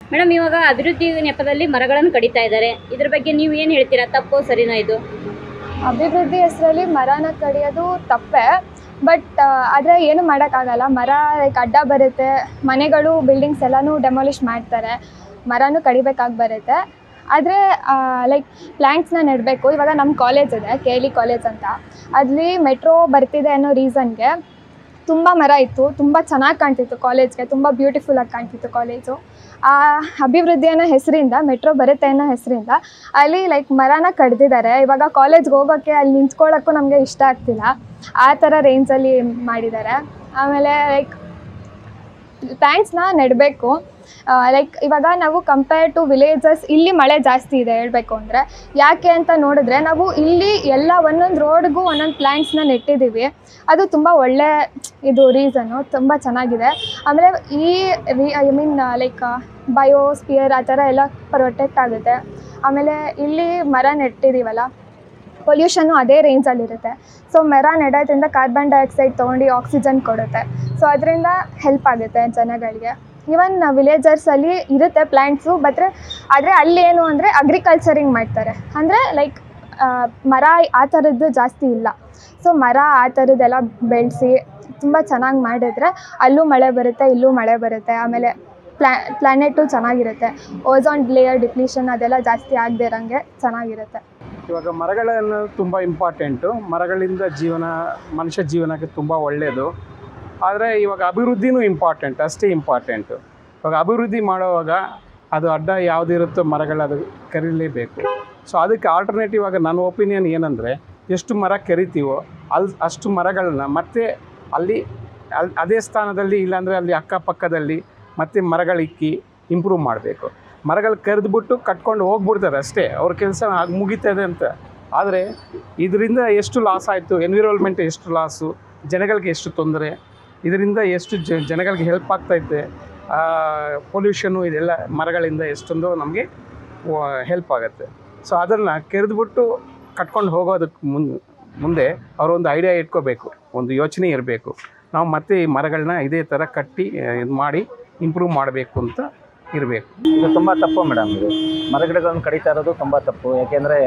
madam ಇವಾಗ ಅಭಿವೃದ್ಧಿ ನೆಪದಲ್ಲಿ ಮರಗಳನ್ನು ಕಡಿತಾ ಇದ್ದಾರೆ ಇದ್ರ ಬಗ್ಗೆ ನೀವು ಏನು ಹೇಳ್ತೀರಾ ತಪ್ಪು ಸರಿನಾ ಇದು ಅಭಿವೃದ್ಧಿ ಹೆಸರಲ್ಲಿ ಮರನ ಕಡಿಯೋದು ತಪ್ಪೇ ಬಟ್ ಆದರೆ ಏನು ಮಾಡೋಕ್ಕಾಗಲ್ಲ ಮರ ಲೈಕ್ ಅಡ್ಡ ಬರುತ್ತೆ ಮನೆಗಳು ಬಿಲ್ಡಿಂಗ್ಸ್ ಎಲ್ಲನೂ ಡೆಮಾಲಿಷ್ ಮಾಡ್ತಾರೆ ಮರನೂ ಕಡಿಬೇಕಾಗಿ ಬರುತ್ತೆ ಆದರೆ ಲೈಕ್ ಪ್ಲ್ಯಾಂಟ್ಸ್ನ ನೆಡಬೇಕು ಇವಾಗ ನಮ್ಮ ಕಾಲೇಜ್ ಇದೆ ಕೆ ಎಲ್ ಇ ಕಾಲೇಜ್ ಅಂತ ಅಲ್ಲಿ ಮೆಟ್ರೋ ಬರ್ತಿದೆ ಅನ್ನೋ ರೀಸನ್ಗೆ ತುಂಬ ಮರ ಇತ್ತು ತುಂಬ ಚೆನ್ನಾಗಿ ಕಾಣ್ತಿತ್ತು ಕಾಲೇಜ್ಗೆ ತುಂಬ ಬ್ಯೂಟಿಫುಲ್ಲಾಗಿ ಕಾಣ್ತಿತ್ತು ಕಾಲೇಜು ಆ ಅಭಿವೃದ್ಧಿ ಅನ್ನೋ ಹೆಸರಿಂದ ಮೆಟ್ರೋ ಬರುತ್ತೆ ಅನ್ನೋ ಹೆಸರಿಂದ ಅಲ್ಲಿ ಲೈಕ್ ಮರನ ಕಡ್ದಿದ್ದಾರೆ ಇವಾಗ ಕಾಲೇಜ್ಗೆ ಹೋಗೋಕ್ಕೆ ಅಲ್ಲಿ ನಿಂತ್ಕೊಳ್ಳೋಕ್ಕೂ ನಮಗೆ ಇಷ್ಟ ಆಗ್ತಿಲ್ಲ ಆ ಥರ ರೇಂಜಲ್ಲಿ ಮಾಡಿದ್ದಾರೆ ಆಮೇಲೆ ಲೈಕ್ ಪ್ಲ್ಯಾಂಟ್ಸ್ನ ನೆಡಬೇಕು ಲೈಕ್ ಇವಾಗ ನಾವು ಕಂಪೇರ್ ಟು ವಿಲೇಜಸ್ ಇಲ್ಲಿ ಮಳೆ ಜಾಸ್ತಿ ಇದೆ ಹೇಳಬೇಕು ಅಂದರೆ ಯಾಕೆ ಅಂತ ನೋಡಿದ್ರೆ ನಾವು ಇಲ್ಲಿ ಎಲ್ಲ ಒಂದೊಂದು ರೋಡ್ಗೂ ಒಂದೊಂದು ಪ್ಲ್ಯಾಂಟ್ಸ್ನ ನೆಟ್ಟಿದ್ದೀವಿ ಅದು ತುಂಬ ಒಳ್ಳೆ ಇದು ರೀಸನ್ನು ತುಂಬ ಚೆನ್ನಾಗಿದೆ ಆಮೇಲೆ ಈ ರೀ ಐ ಮೀನ್ ಲೈಕ್ ಬಯೋಸ್ಪಿಯರ್ ಆ ಥರ ಎಲ್ಲ ಪ್ರೊಟೆಕ್ಟ್ ಆಗುತ್ತೆ ಆಮೇಲೆ ಇಲ್ಲಿ ಮರ ನೆಟ್ಟಿದ್ದೀವಲ್ಲ ಪೊಲ್ಯೂಷನ್ನು ಅದೇ ರೇಂಜಲ್ಲಿರುತ್ತೆ ಸೊ ಮರ ನೆಡೋದ್ರಿಂದ ಕಾರ್ಬನ್ ಡೈಆಕ್ಸೈಡ್ ತೊಗೊಂಡು ಆಕ್ಸಿಜನ್ ಕೊಡುತ್ತೆ ಸೊ ಅದರಿಂದ ಹೆಲ್ಪ್ ಆಗುತ್ತೆ ಜನಗಳಿಗೆ ಈವನ್ ವಿಲೇಜರ್ಸಲ್ಲಿ ಇರುತ್ತೆ ಪ್ಲ್ಯಾಂಟ್ಸು ಬಟ್ರೆ ಆದರೆ ಅಲ್ಲಿ ಏನು ಅಂದರೆ ಅಗ್ರಿಕಲ್ಚರಿಂಗ್ ಮಾಡ್ತಾರೆ ಅಂದರೆ ಲೈಕ್ ಮರ ಆ ಥರದ್ದು ಜಾಸ್ತಿ ಇಲ್ಲ ಸೊ ಮರ ಆ ಥರದ್ದೆಲ್ಲ ಬೆಳೆಸಿ ತುಂಬ ಚೆನ್ನಾಗಿ ಮಾಡಿದ್ರೆ ಅಲ್ಲೂ ಮಳೆ ಬರುತ್ತೆ ಇಲ್ಲೂ ಮಳೆ ಬರುತ್ತೆ ಆಮೇಲೆ ಪ್ಲ್ಯಾ ಪ್ಲ್ಯಾನೆಟು ಚೆನ್ನಾಗಿರುತ್ತೆ ಓಝೋನ್ ಲೇಯರ್ ಡಿಪ್ಲೀಷನ್ ಅದೆಲ್ಲ ಜಾಸ್ತಿ ಆಗದೆ ಇರೋಂಗೆ ಚೆನ್ನಾಗಿರುತ್ತೆ ಇವಾಗ ಮರಗಳನ್ನು ತುಂಬ ಇಂಪಾರ್ಟೆಂಟು ಮರಗಳಿಂದ ಜೀವನ ಮನುಷ್ಯ ಜೀವನಕ್ಕೆ ತುಂಬ ಒಳ್ಳೆಯದು ಆದರೆ ಇವಾಗ ಅಭಿವೃದ್ಧಿನೂ ಇಂಪಾರ್ಟೆಂಟ್ ಅಷ್ಟೇ ಇಂಪಾರ್ಟೆಂಟು ಇವಾಗ ಅಭಿವೃದ್ಧಿ ಮಾಡುವಾಗ ಅದು ಅಡ್ಡ ಯಾವುದಿರುತ್ತೋ ಮರಗಳು ಅದು ಕರೀಲೇಬೇಕು ಸೊ ಅದಕ್ಕೆ ಆಲ್ಟರ್ನೇಟಿವ್ ಆಗಿ ನನ್ನ ಒಪಿನಿಯನ್ ಏನಂದರೆ ಎಷ್ಟು ಮರ ಕೆರಿತೀವೋ ಅಲ್ಲಿ ಅಷ್ಟು ಮರಗಳನ್ನ ಮತ್ತೆ ಅಲ್ಲಿ ಅಲ್ಲಿ ಅದೇ ಸ್ಥಾನದಲ್ಲಿ ಇಲ್ಲಾಂದರೆ ಅಲ್ಲಿ ಅಕ್ಕಪಕ್ಕದಲ್ಲಿ ಮತ್ತೆ ಮರಗಳಿಕ್ಕಿ ಇಂಪ್ರೂವ್ ಮಾಡಬೇಕು ಮರಗಳು ಕರೆದ್ಬಿಟ್ಟು ಕಟ್ಕೊಂಡು ಹೋಗ್ಬಿಡ್ತಾರೆ ಅಷ್ಟೇ ಅವ್ರ ಕೆಲಸ ಆಗ ಮುಗೀತದೆ ಅಂತ ಆದರೆ ಇದರಿಂದ ಎಷ್ಟು ಲಾಸ್ ಆಯಿತು ಎನ್ವಿರಾನ್ಮೆಂಟ್ ಎಷ್ಟು ಲಾಸು ಜನಗಳಿಗೆ ಎಷ್ಟು ತೊಂದರೆ ಇದರಿಂದ ಎಷ್ಟು ಜ ಜನಗಳಿಗೆ ಹೆಲ್ಪ್ ಆಗ್ತೈತೆ ಪೊಲ್ಯೂಷನು ಇದೆಲ್ಲ ಮರಗಳಿಂದ ಎಷ್ಟೊಂದು ನಮಗೆ ಹೆಲ್ಪ್ ಆಗುತ್ತೆ ಸೊ ಅದನ್ನು ಕೆರೆದ್ಬಿಟ್ಟು ಕಟ್ಕೊಂಡು ಹೋಗೋದಕ್ಕೆ ಮುನ್ ಮುಂದೆ ಅವರೊಂದು ಐಡಿಯಾ ಇಟ್ಕೋಬೇಕು ಒಂದು ಯೋಚನೆ ಇರಬೇಕು ನಾವು ಮತ್ತೆ ಈ ಮರಗಳನ್ನ ಇದೇ ಥರ ಕಟ್ಟಿ ಇದು ಮಾಡಿ ಇಂಪ್ರೂವ್ ಮಾಡಬೇಕು ಅಂತ ಇರಬೇಕು ಇದು ತುಂಬ ತಪ್ಪು ಮೇಡಮ್ ಇದು ಮರಗಿಡಗಳನ್ನು ಕಡಿತಾ ಇರೋದು ತುಂಬ ತಪ್ಪು ಯಾಕೆಂದರೆ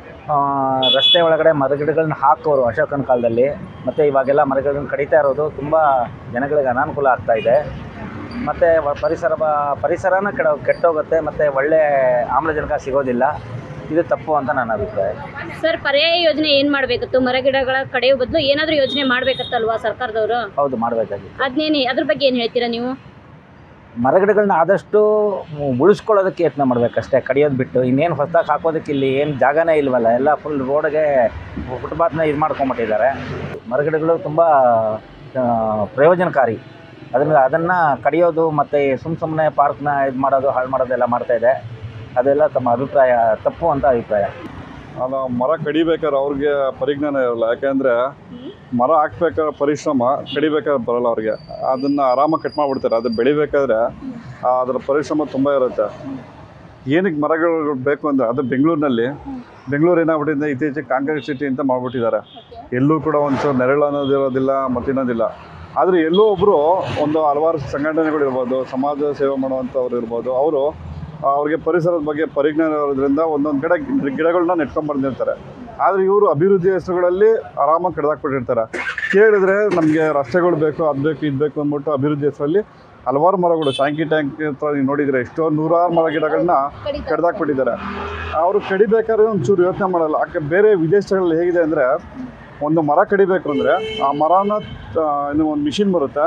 ರಸ್ತೆ ಒಳಗಡೆ ಮರಗಿಡಗಳನ್ನ ಹಾಕೋರು ಅಶೋಕನ ಕಾಲದಲ್ಲಿ ಮತ್ತು ಇವಾಗೆಲ್ಲ ಮರಗಳನ್ನ ಕಡಿತಾ ಇರೋದು ತುಂಬ ಜನಗಳಿಗೆ ಅನಾನುಕೂಲ ಆಗ್ತಾ ಇದೆ ಮತ್ತು ಪರಿಸರ ಬ- ಪರಿಸರನೂ ಕೆಡ ಕೆಟ್ಟೋಗುತ್ತೆ ಮತ್ತು ಒಳ್ಳೆ ಆಮ್ಲಜನಕ ಸಿಗೋದಿಲ್ಲ ಇದು ತಪ್ಪು ಅಂತ ನನ್ನ ಅಭಿಪ್ರಾಯ ಸರ್ ಪರ್ಯಾಯ ಯೋಜನೆ ಏನು ಮಾಡಬೇಕಿತ್ತು ಮರಗಿಡಗಳ ಕಡೆಯೋ ಬದಲು ಏನಾದರೂ ಯೋಜನೆ ಮಾಡಬೇಕತ್ತಲ್ವಾ ಸರ್ಕಾರದವರು ಹೌದು ಮಾಡಬೇಕಾಗಿತ್ತು ಅದನ್ನೇನು ಅದ್ರ ಬಗ್ಗೆ ಏನು ಹೇಳ್ತೀರಾ ನೀವು ಮರಗಿಡಗಳನ್ನ ಆದಷ್ಟು ಉಳಿಸ್ಕೊಳ್ಳೋದಕ್ಕೆ ಯತ್ನ ಮಾಡಬೇಕಷ್ಟೇ ಕಡಿಯೋದು ಬಿಟ್ಟು ಇನ್ನೇನು ಹೊಸದಾಗಿ ಹಾಕೋದಕ್ಕೆ ಇಲ್ಲಿ ಏನು ಜಾಗನೇ ಇಲ್ವಲ್ಲ ಎಲ್ಲ ಫುಲ್ ರೋಡ್ಗೆ ಫುಟ್ಪಾತ್ನ ಇದು ಮಾಡ್ಕೊಂಬಿಟ್ಟಿದ್ದಾರೆ ಮರಗಿಡಗಳು ತುಂಬ ಆ, ಪ್ರಯೋಜನಕಾರಿ ಅದನ್ನು ಅದನ್ನು ಕಡಿಯೋದು ಮತ್ತು ಸುಮ್ಮ ಸುಮ್ಮನೆ ಪಾರ್ಕ್ನ ಇದು ಮಾಡೋದು ಹಾಳು ಮಾಡೋದೆಲ್ಲ ಮಾಡ್ತಾಯಿದೆ ಅದೆಲ್ಲ ತಮ್ಮ ಅಭಿಪ್ರಾಯ ತಪ್ಪು ಅಂತ ಅಭಿಪ್ರಾಯ ಅದು ಮರ ಕಡಿಬೇಕಾದ್ರೆ ಅವ್ರಿಗೆ ಪರಿಜ್ಞಾನ ಇರಲ್ಲ ಯಾಕೆಂದರೆ ಮರ ಹಾಕ್ಬೇಕಾದ್ರೆ ಪರಿಶ್ರಮ ಕಡಿಬೇಕಾದ್ರೆ ಬರಲ್ಲ ಅವ್ರಿಗೆ ಅದನ್ನು ಆರಾಮಾಗಿ ಕಟ್ ಮಾಡಿಬಿಡ್ತಾರೆ ಅದು ಬೆಳಿಬೇಕಾದ್ರೆ ಆ, ಅದರ ಪರಿಶ್ರಮ ತುಂಬ ಇರುತ್ತೆ ಏನಕ್ಕೆ ಮರಗಳು ಬೇಕು ಅಂದರೆ ಅದು ಬೆಂಗಳೂರಿನಲ್ಲಿ ಬೆಂಗಳೂರು ಏನಾಗ್ಬಿಟ್ಟಿದೆ ಇತ್ತೀಚೆಗೆ ಕಾಂಕ್ರೀಟ್ ಸಿಟಿ ಅಂತ ಮಾಡ್ಬಿಟ್ಟಿದ್ದಾರೆ ಎಲ್ಲೂ ಕೂಡ ಒಂಚೂರು ನೆರಳು ಅನ್ನೋದು ಇರೋದಿಲ್ಲ ಮತ್ತಿನ್ನೋದಿಲ್ಲ ಆದರೆ ಎಲ್ಲೋ ಒಬ್ಬರು ಒಂದು ಹಲವಾರು ಸಂಘಟನೆಗಳು ಇರ್ಬೋದು ಸಮಾಜ ಸೇವೆ ಮಾಡುವಂಥವ್ರು ಇರ್ಬೋದು ಅವರು ಅವ್ರಿಗೆ ಪರಿಸರದ ಬಗ್ಗೆ ಪರಿಜ್ಞಾನ ಇರೋದ್ರಿಂದ ಒಂದೊಂದು ಕಡೆ ಗಿಡಗಳನ್ನ ನೆಟ್ಕೊಂಡ್ ಬಂದಿರ್ತಾರೆ ಆದರೆ ಇವರು ಅಭಿವೃದ್ಧಿ ಹೆಸರುಗಳಲ್ಲಿ ಆರಾಮಾಗಿ ಕಡ್ದಾಕ್ಬಿಟ್ಟಿರ್ತಾರೆ ಕೇಳಿದ್ರೆ ನಮಗೆ ರಸ್ತೆಗಳು ಬೇಕು ಅದು ಬೇಕು ಇದು ಬೇಕು ಅಂದ್ಬಿಟ್ಟು ಅಭಿವೃದ್ಧಿ ಹೆಸರಲ್ಲಿ ಹಲವಾರು ಮರಗಳು ಟ್ಯಾಂಕಿ ಟ್ಯಾಂಕ್ ಹತ್ರ ನೀವು ನೋಡಿದರೆ ಎಷ್ಟೋ ನೂರಾರು ಮರ ಗಿಡಗಳನ್ನ ಕಡ್ದಾಕ್ಬಿಟ್ಟಿದ್ದಾರೆ ಅವರು ಕಡಿಬೇಕಾದ್ರೆ ಒಂಚೂರು ಯೋಚನೆ ಮಾಡಲ್ಲ ಯಾಕೆ ಬೇರೆ ವಿದೇಶಗಳಲ್ಲಿ ಹೇಗಿದೆ ಅಂದರೆ ಒಂದು ಮರ ಕಡಿಬೇಕು ಅಂದರೆ ಆ ಮರನ ಆ, ಇನ್ನು ಒಂದು ಮಿಷಿನ್ ಬರುತ್ತೆ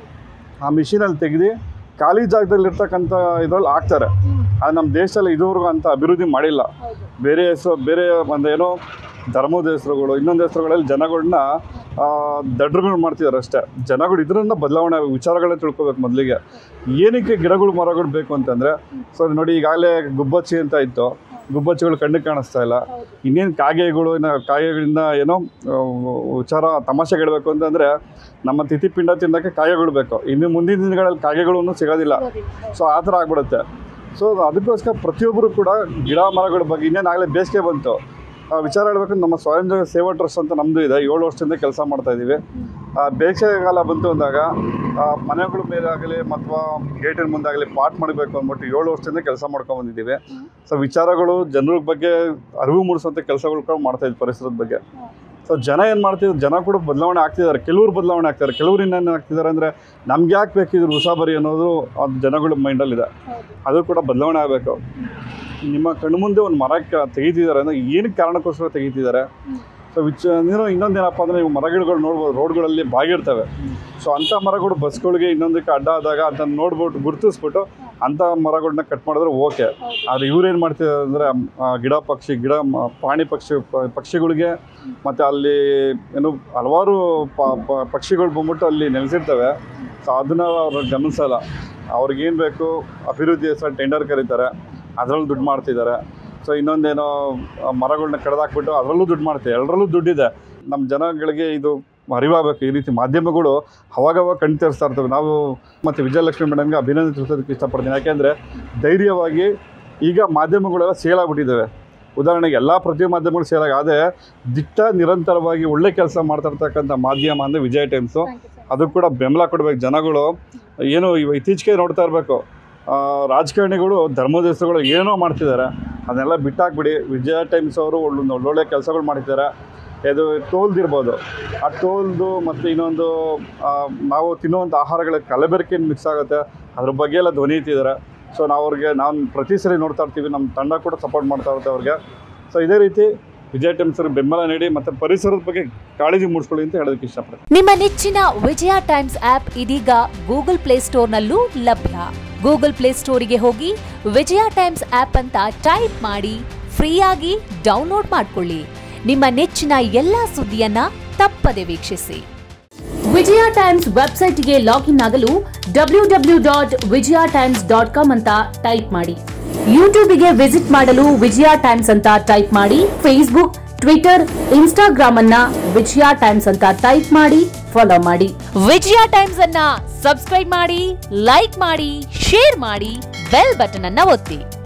ಆ ಮಿಷಿನಲ್ಲಿ ತೆಗೆದು ಖಾಲಿ ಜಾಗದಲ್ಲಿ ಇರ್ತಕ್ಕಂಥ ಇದ್ರಲ್ಲಿ ಹಾಕ್ತಾರೆ ಅದು ನಮ್ಮ ದೇಶದಲ್ಲಿ ಇದುವರೆಗೂ ಅಂತ ಅಭಿವೃದ್ಧಿ ಮಾಡಿಲ್ಲ ಬೇರೆ ಹೆಸರು ಬೇರೆ ಒಂದು ಏನೋ ಧರ್ಮದ ಹೆಸರುಗಳು ಇನ್ನೊಂದು ಹೆಸರುಗಳಲ್ಲಿ ಜನಗಳನ್ನ ದಡ್ರುಗಳು ಮಾಡ್ತಿದ್ದಾರೆ ಅಷ್ಟೇ ಜನಗಳು ಇದರಿಂದ ಬದಲಾವಣೆ ಆಗ್ಬೇಕು, ವಿಚಾರಗಳನ್ನ ತಿಳ್ಕೊಬೇಕು ಮೊದಲಿಗೆ ಏನಕ್ಕೆ ಗಿಡಗಳು ಮರಗಳು ಬೇಕು ಅಂತಂದರೆ ಸೊ ನೋಡಿ ಈಗಾಗಲೇ ಗುಬ್ಬಚ್ಚಿ ಅಂತ ಇತ್ತು ಗುಬ್ಬಚ್ಚಿಗಳು ಕಣ್ಣಿಗೆ ಕಾಣಿಸ್ತಾ ಇಲ್ಲ ಇನ್ನೇನು ಕಾಗೆಗಳು ಇನ್ನು ಕಾಗೆಗಳಿಂದ ಏನೋ ಆ, ವಿಚಾರ ತಮಾಷೆಗೆ ಹೇಳ್ಬೇಕು ಅಂತಂದರೆ ನಮ್ಮ ತಿಥಿಪಿಂಡ ತಿನ್ನೋಕ್ಕೆ ಕಾಗೆಗಳು ಬೇಕು ಇನ್ನು ಮುಂದಿನ ದಿನಗಳಲ್ಲಿ ಕಾಗೆಗಳು ಸಿಗೋದಿಲ್ಲ ಸೊ ಆ ಥರ ಆಗ್ಬಿಡುತ್ತೆ ಸೊ ಅದಕ್ಕೋಸ್ಕರ ಪ್ರತಿಯೊಬ್ಬರು ಕೂಡ ಗಿಡ ಮರಗಳ ಬಗ್ಗೆ ಇನ್ನೇನು ಆಗಲೇ ಬೇಸಿಗೆ ಬಂತು ಆ, ವಿಚಾರ ಹೇಳ್ಬೇಕು ನಮ್ಮ ಸ್ವಯಂ ಸೇವಾ ಟ್ರಸ್ಟ್ ಅಂತ ನಮ್ಮದು ಇದೆ ಏಳು ವರ್ಷದಿಂದ ಕೆಲಸ ಮಾಡ್ತಾ ಇದ್ದೀವಿ ಆ, ಬೇಸಿಗೆಗಾಲ ಬಂತು ಅಂದಾಗ ಆ, ಮನೆಗಳ ಮೇಲೆ ಆಗಲಿ ಅಥವಾ ಗೇಟಿನ ಮುಂದಾಗಲಿ ಪಾಟ್ ಮಾಡಬೇಕು ಅಂದ್ಬಿಟ್ಟು ಏಳು ವರ್ಷದಿಂದ ಕೆಲಸ ಮಾಡ್ಕೊಂಡು ಬಂದಿದ್ದೀವಿ ಸೊ ವಿಚಾರಗಳು ಜನರ ಬಗ್ಗೆ ಅರಿವು ಮೂಡಿಸುವಂಥ ಕೆಲಸಗಳು ಕೂಡ ಮಾಡ್ತಾ ಇದ್ವಿ ಪರಿಸರದ ಬಗ್ಗೆ ಸೊ ಜನ ಏನು ಮಾಡ್ತಿದ್ರು ಜನ ಕೂಡ ಬದಲಾವಣೆ ಆಗ್ತಿದ್ದಾರೆ ಕೆಲವ್ರು ಬದಲಾವಣೆ ಆಗ್ತಾರೆ ಕೆಲವ್ರು ಇನ್ನೇನು ಆಗ್ತಿದ್ದಾರೆ ಅಂದರೆ ನಮ್ಗೆ ಯಾಕೆ ಬೇಕಿದ್ರು ಉಸಾಬರಿ ಅನ್ನೋದು ಅದು ಜನಗಳ ಮೈಂಡಲ್ಲಿದೆ ಅದು ಕೂಡ ಬದಲಾವಣೆ ಆಗಬೇಕು ನಿಮ್ಮ ಕಣ್ಣು ಮುಂದೆ ಒಂದು ಮರ ಕ- ತೆಗಿತಿದ್ದಾರೆ ಅಂದರೆ ಏನಕ್ಕೆ ಕಾರಣಕ್ಕೋಸ್ಕರ ತೆಗಿತಿದ್ದಾರೆ ಸೊ ವಿಚ ನೀನು ಇನ್ನೊಂದೇನಪ್ಪ ಅಂದರೆ ನೀವು ಮರಗಿಡಗಳು ನೋಡ್ಬೋದು ರೋಡ್ಗಳಲ್ಲಿ ಬಾಗಿರ್ತವೆ ಸೊ ಅಂಥ ಮರಗಳು ಬಸ್ಗಳಿಗೆ ಇನ್ನೊಂದಕ್ಕೆ ಅಡ್ಡ ಆದಾಗ ಅದನ್ನು ನೋಡ್ಬಿಟ್ಟು ಗುರುತಿಸ್ಬಿಟ್ಟು ಅಂಥ ಮರಗಳನ್ನ ಕಟ್ ಮಾಡಿದ್ರೆ ಓಕೆ ಆದರೆ ಇವ್ರೇನು ಮಾಡ್ತಿದ್ದಾರೆ ಅಂದರೆ ಗಿಡ ಪಕ್ಷಿ ಗಿಡ ಮ- ಪ್ರಾಣಿ ಪಕ್ಷಿ ಪ- ಪಕ್ಷಿಗಳಿಗೆ ಮತ್ತು ಅಲ್ಲಿ ಏನು ಹಲವಾರು ಪ- ಪ- ಪಕ್ಷಿಗಳು ಬಂದ್ಬಿಟ್ಟು ಅಲ್ಲಿ ನೆಲೆಸಿರ್ತವೆ ಸೊ ಅದನ್ನು ಅವ್ರು ಗಮನಿಸಲ್ಲ ಅವ್ರಿಗೇನು ಬೇಕು ಅಭಿವೃದ್ಧಿ ಹೆಸರು ಟೆಂಡರ್ ಕರೀತಾರೆ ಅದರಲ್ಲೂ ದುಡ್ಡು ಮಾಡ್ತಿದ್ದಾರೆ ಸೊ ಇನ್ನೊಂದೇನೋ ಆ ಮರಗಳನ್ನ ಕಡ್ದಾಕ್ಬಿಟ್ಟು ಅದರಲ್ಲೂ ದುಡ್ಡು ಮಾಡ್ತೀವಿ ಎಲ್ಲರಲ್ಲೂ ದುಡ್ಡಿದೆ ನಮ್ಮ ಜನಗಳಿಗೆ ಇದು ಅರಿವಾಗಬೇಕು ಈ ರೀತಿ ಮಾಧ್ಯಮಗಳು ಅವಾಗವಾಗ ಕಣ್ ತೆರೆಸ್ತಾ ಇರ್ತವೆ ನಾವು ಮತ್ತು ವಿಜಯಲಕ್ಷ್ಮಿ ಮೇಡಮ್ಗೆ ಅಭಿನಂದನೆ ತಿಳಿಸೋದಕ್ಕೆ ಇಷ್ಟಪಡ್ತೀನಿ ಯಾಕೆಂದರೆ ಧೈರ್ಯವಾಗಿ ಈಗ ಮಾಧ್ಯಮಗಳೆಲ್ಲ ಸೇಲಾಗ್ಬಿಟ್ಟಿದ್ದಾವೆ ಉದಾಹರಣೆಗೆ ಎಲ್ಲ ಪ್ರತಿ ಮಾಧ್ಯಮಗಳು ಸೇಲಾಗಿ ಆದರೆ ದಿಟ್ಟ ನಿರಂತರವಾಗಿ ಒಳ್ಳೆ ಕೆಲಸ ಮಾಡ್ತಾ ಇರ್ತಕ್ಕಂಥ ಮಾಧ್ಯಮ ಅಂದರೆ ವಿಜಯ ಟೈಮ್ಸು ಅದು ಕೂಡ ಬೆಂಬಲ ಕೊಡಬೇಕು ಜನಗಳು ಏನು ಇವ ಇತ್ತೀಚೆಗೆ ನೋಡ್ತಾ ಇರಬೇಕು ರಾಜಕಾರಣಿಗಳು ಧರ್ಮದೇಶಗಳು ಏನೋ ಮಾಡ್ತಿದ್ದಾರೆ ಅದನ್ನೆಲ್ಲ ಬಿಟ್ಟಾಕ್ಬಿಡಿ ವಿಜಯ ಟೈಮ್ಸ್ ಅವರು ಒಳ್ಳೊಂದು ಒಳ್ಳೊಳ್ಳೆ ಕೆಲಸಗಳು ಮಾಡ್ತಿದ್ದಾರೆ ಇದು ಟೋಲ್ದಿರ್ಬೋದು ಆ ಟೋಲ್ದು ಮತ್ತು ಇನ್ನೊಂದು ಆ, ನಾವು ತಿನ್ನುವಂಥ ಆಹಾರಗಳ ಕಲಬೆರಕೆ ಮಿಕ್ಸ್ ಆಗುತ್ತೆ ಅದ್ರ ಬಗ್ಗೆ ಎಲ್ಲ ಧ್ವನಿ ಎತ್ತಿದ್ದಾರೆ ಸೊ ನಾವು ಅವ್ರಿಗೆ ನಾನು ಪ್ರತಿ ಸರಿ ನೋಡ್ತಾ ಇರ್ತೀವಿ ನಮ್ಮ ತಂಡ ಕೂಡ ಸಪೋರ್ಟ್ ಮಾಡ್ತಾ ಇರುತ್ತೆ ಅವ್ರಿಗೆ ಸೊ ಇದೇ ರೀತಿ ವಿಜಯ ಟೈಮ್ಸ್ ಅವ್ರಿಗೆ ಬೆಂಬಲ ನೀಡಿ ಮತ್ತು ಪರಿಸರದ ಬಗ್ಗೆ ಕಾಳಜಿ ಮೂಡಿಸ್ಕೊಳ್ಳಿ ಅಂತ ಹೇಳೋದಕ್ಕೆ ಇಷ್ಟಪಡ್ತೀನಿ ನಿಮ್ಮ ನೆಚ್ಚಿನ ವಿಜಯ ಟೈಮ್ಸ್ ಆಪ್ ಇದೀಗ ಗೂಗಲ್ ಪ್ಲೇಸ್ಟೋರ್ನಲ್ಲೂ ಲಭ್ಯ ಗೂಗಲ್ ಪ್ಲೇಸ್ಟೋರಿಗೆ ಹೋಗಿ ವಿಜಯ ಟೈಮ್ಸ್ ಆಪ್ ಅಂತ ಟೈಪ್ ಮಾಡಿ ಫ್ರೀಯಾಗಿ ಡೌನ್ಲೋಡ್ ಮಾಡಿಕೊಳ್ಳಿ ನಿಮ್ಮ ನೆಚ್ಚಿನ ಎಲ್ಲಾ ಸುದ್ದಿಯನ್ನ ತಪ್ಪದೆ ವೀಕ್ಷಿಸಿ ವಿಜಯ ಟೈಮ್ಸ್ ವೆಬ್ಸೈಟ್ಗೆ ಲಾಗಿನ್ ಆಗಲು W W dot Vijaya times dot com ಅಂತ ಟೈಪ್ ಮಾಡಿ ಯೂಟ್ಯೂಬ್ಗೆ ವಿಸಿಟ್ ಮಾಡಲು ವಿಜಯ ಟೈಮ್ಸ್ ಅಂತ ಟೈಪ್ ಮಾಡಿ ಫೇಸ್ಬುಕ್ ಟ್ವಿಟರ್ ಇನ್ಸ್ಟಾಗ್ರಾಮ್ ಅನ್ನ ವಿಜಯ ಟೈಮ್ಸ್ ಅಂತ ಟೈಪ್ ಮಾಡಿ ಫಾಲೋ ಮಾಡಿ ವಿಜಯ ಟೈಮ್ಸ್ ಅನ್ನ ಸಬ್ಸ್ಕ್ರೈಬ್ ಮಾಡಿ ಲೈಕ್ ಮಾಡಿ ಶೇರ್ ಮಾಡಿ ಬೆಲ್ ಬಟನ್ ಅನ್ನ ಒತ್ತಿ